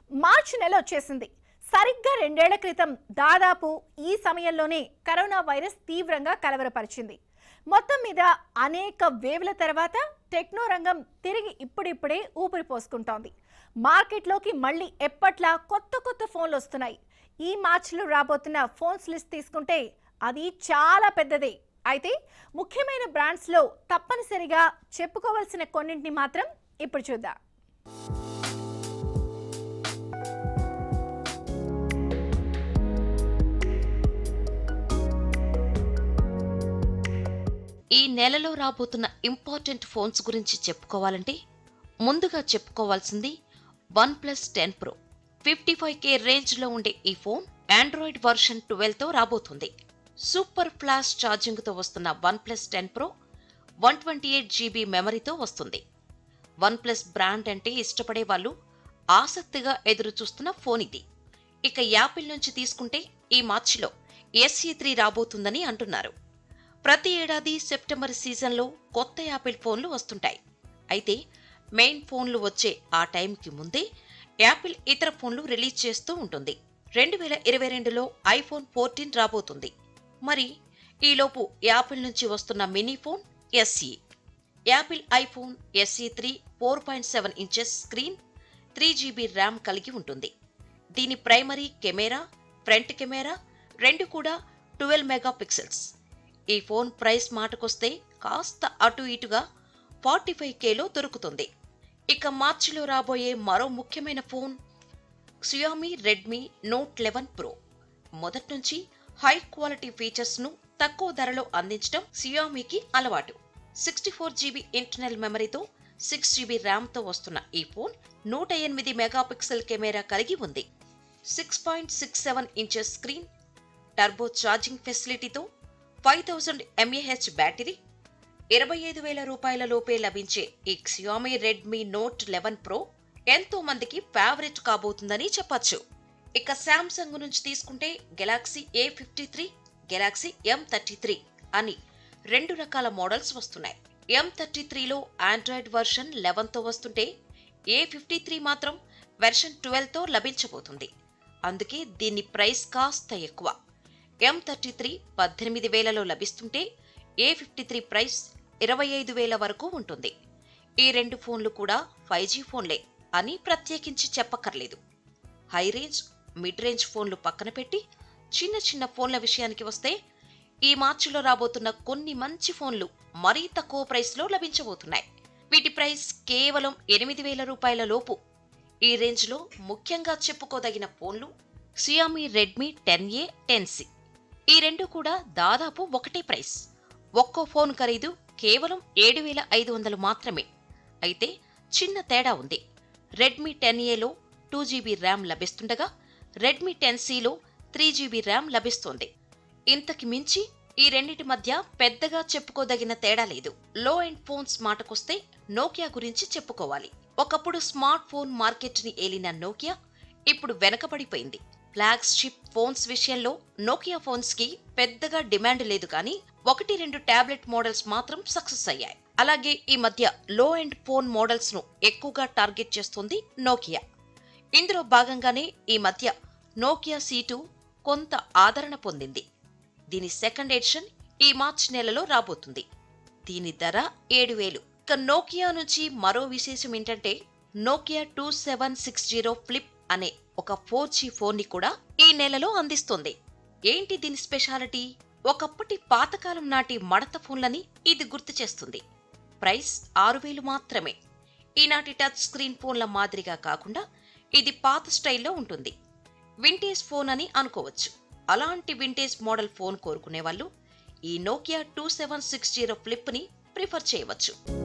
మార్చి నెల వచ్చేసింది సరిగ్గా రెండేళ్ల క్రితం దాదాపు ఈ సమయంలోనే కరోనా వైరస్ తీవ్రంగా కలవరపరిచింది మొత్తం మీద అనేక వేవ్ల తర్వాత టెక్నో రంగం తిరిగి ఇప్పుడిప్పుడే ఊపిరి పోసుకుంటోంది మార్కెట్లోకి మళ్ళీ ఎప్పట్లా కొత్త కొత్త ఫోన్లు వస్తున్నాయి ఈ మార్చిలో రాబోతున్న ఫోన్స్ లిస్ట్ తీసుకుంటే అది చాలా పెద్దదే అయితే ముఖ్యమైన బ్రాండ్స్లో తప్పనిసరిగా చెప్పుకోవాల్సిన కొన్నింటిని మాత్రం ఇప్పుడు చూద్దాం ఈ నెలలో రాబోతున్న ఇంపార్టెంట్ ఫోన్స్ గురించి చెప్పుకోవాలంటే ముందుగా చెప్పుకోవాల్సింది one plus ten pro fifty five K రేంజ్లో ఉండే ఈ ఫోన్ ఆండ్రాయిడ్ వర్షన్ ట్వెల్వ్తో రాబోతుంది సూపర్ ఫ్లాష్ ఛార్జింగ్తో వస్తున్న one plus ten pro one twenty eight GB మెమరీతో వస్తుంది వన్ ప్లస్ బ్రాండ్ అంటే ఇష్టపడే వాళ్ళు ఆసక్తిగా ఎదురు చూస్తున్న ఫోన్ ఇది ఇక యాపిల్ నుంచి తీసుకుంటే ఈ మార్చిలో ఎస్ఈ త్రీ రాబోతుందని అంటున్నారు ప్రతి ఏడాది సెప్టెంబర్ సీజన్లో కొత్త యాపిల్ ఫోన్లు వస్తుంటాయి అయితే మెయిన్ ఫోన్లు వచ్చే ఆ టైంకి ముందే యాపిల్ ఇతర ఫోన్లు రిలీజ్ చేస్తూ ఉంటుంది రెండు వేల ఇరవై రెండులో ఐఫోన్ ఫోర్టీన్ రాబోతుంది మరి ఈలోపు యాపిల్ నుంచి వస్తున్న mini phone SE Apple iPhone SE three four point seven inches screen three GB RAM కలిగి ఉంటుంది దీని ప్రైమరీ కెమెరా ఫ్రంట్ కెమెరా రెండు కూడా ట్వెల్వ్ మెగా పిక్సెల్స్ ఈ ఫోన్ ప్రైస్ మాటకొస్తే కాస్త అటు ఇటుగా ఫార్టీ ఫైవ్ కేలో దొరుకుతుంది ఇక మార్చిలో రాబోయే మరో ముఖ్యమైన phone Xiaomi Redmi Note eleven Pro మొదటి నుంచి హై క్వాలిటీ ఫీచర్స్ను తక్కువ ధరలో అందించడం సియామీకి అలవాటు సిక్స్టీ ఫోర్ జీబీ ఇంటర్నల్ మెమరీతో సిక్స్ జీబీ ర్యామ్తో వస్తున్న ఈ ఫోన్ నూట ఎనిమిది మెగాపిక్సెల్ కెమెరా కలిగి ఉంది six point six seven inches screen turbo charging ఫెసిలిటీతో ఫైవ్ థౌజండ్ ఎంఏహెచ్ బ్యాటరీ ఇరవై ఐదు వేల రూపాయల లోపే లభించే ఈ xiaomi Redmi Note eleven Pro ఎంతో మందికి ఫేవరెట్ కాబోతుందని చెప్పొచ్చు ఇక శాంసంగ్ నుంచి తీసుకుంటే Galaxy A fifty three Galaxy M thirty three అని రెండు రకాల మోడల్స్ వస్తున్నాయి ఎం థర్టీ త్రీలో ఆండ్రాయిడ్ వర్షన్ లెవెన్తో వస్తుంటే ఏ ఫిఫ్టీ త్రీ మాత్రం వెర్షన్ ట్వెల్వ్తో లభించబోతుంది అందుకే దీని ప్రైస్ కాస్త ఎక్కువ ఎం థర్టీ త్రీ పద్దెనిమిది వేలలో లభిస్తుంటే ఏ ఫిఫ్టీ త్రీ ప్రైస్ ఇరవై ఐదు వేల వరకు ఉంటుంది ఈ రెండు ఫోన్లు కూడా ఫైవ్ జీ ఫోన్లే అని ప్రత్యేకించి చెప్పక్కర్లేదు హై రేంజ్ మిడ్ రేంజ్ ఫోన్లు పక్కన పెట్టి చిన్న చిన్న ఫోన్ల విషయానికి వస్తే ఈ మార్చిలో రాబోతున్న కొన్ని మంచి ఫోన్లు మరీ తక్కువ ప్రైస్లో లభించబోతున్నాయి వీటి ప్రైస్ కేవలం ఎనిమిది వేల రూపాయల లోపు ఈ రేంజ్లో ముఖ్యంగా చెప్పుకోదగిన ఫోన్లు Xiaomi Redmi ten A ten C ఈ రెండు కూడా దాదాపు ఒకటే ప్రైస్ ఒక్కో ఫోన్ ఖరీదు కేవలం ఏడు వేల ఐదు వందలు మాత్రమే అయితే చిన్న తేడా ఉంది రెడ్మీ టెన్ ఏలో టూ జీబీ ర్యామ్ లభిస్తుండగా రెడ్మీ టెన్ సిలో త్రీ జీబీ ర్యామ్ లభిస్తోంది ఇంతకి మించి ఈ రెండిటి మధ్య పెద్దగా చెప్పుకోదగిన తేడా లేదు లో ఎండ్ ఫోన్స్ మాటకొస్తే నోకియా గురించి చెప్పుకోవాలి ఒకప్పుడు స్మార్ట్ ఫోన్ మార్కెట్ ని ఏలిన నోకియా ఇప్పుడు వెనకబడిపోయింది ఫ్లాగ్షిప్ ఫోన్స్ విషయంలో నోకియా ఫోన్స్ కి పెద్దగా డిమాండ్ లేదు కానీ ఒకటి రెండు టాబ్లెట్ మోడల్స్ మాత్రం సక్సెస్ అయ్యాయి అలాగే ఈ మధ్య లో ఎండ్ ఫోన్ మోడల్స్ ను ఎక్కువగా టార్గెట్ చేస్తుంది నోకియా ఇందులో భాగంగానే ఈ మధ్య నోకియా సీటు కొంత ఆదరణ పొందింది దీని సెకండ్ ఎడిషన్ ఈ మార్చ్ నెలలో రాబోతుంది దీని ధర ఏడు వేలు ఇక నోకియా నుంచి మరో విశేషం ఏంటంటే Nokia two seven six zero flip అనే ఒక ఫోర్ జీ ఫోన్ ని కూడా ఈ నెలలో అందిస్తుంది ఏంటి దీని స్పెషాలిటీ ఒకప్పటి పాతకాలం నాటి మడత ఫోన్లని ఇది గుర్తు చేస్తుంది ప్రైస్ ఆరు వేలు మాత్రమే ఈనాటి టచ్ స్క్రీన్ ఫోన్ల మాదిరిగా కాకుండా ఇది పాత స్టైల్లో ఉంటుంది వింటేజ్ ఫోన్ అని అనుకోవచ్చు అలాంటి వింటేజ్ మోడల్ ఫోన్ కోరుకునే వాళ్ళు ఈ Nokia two seven six zero ఫ్లిప్ని ప్రిఫర్ చేయవచ్చు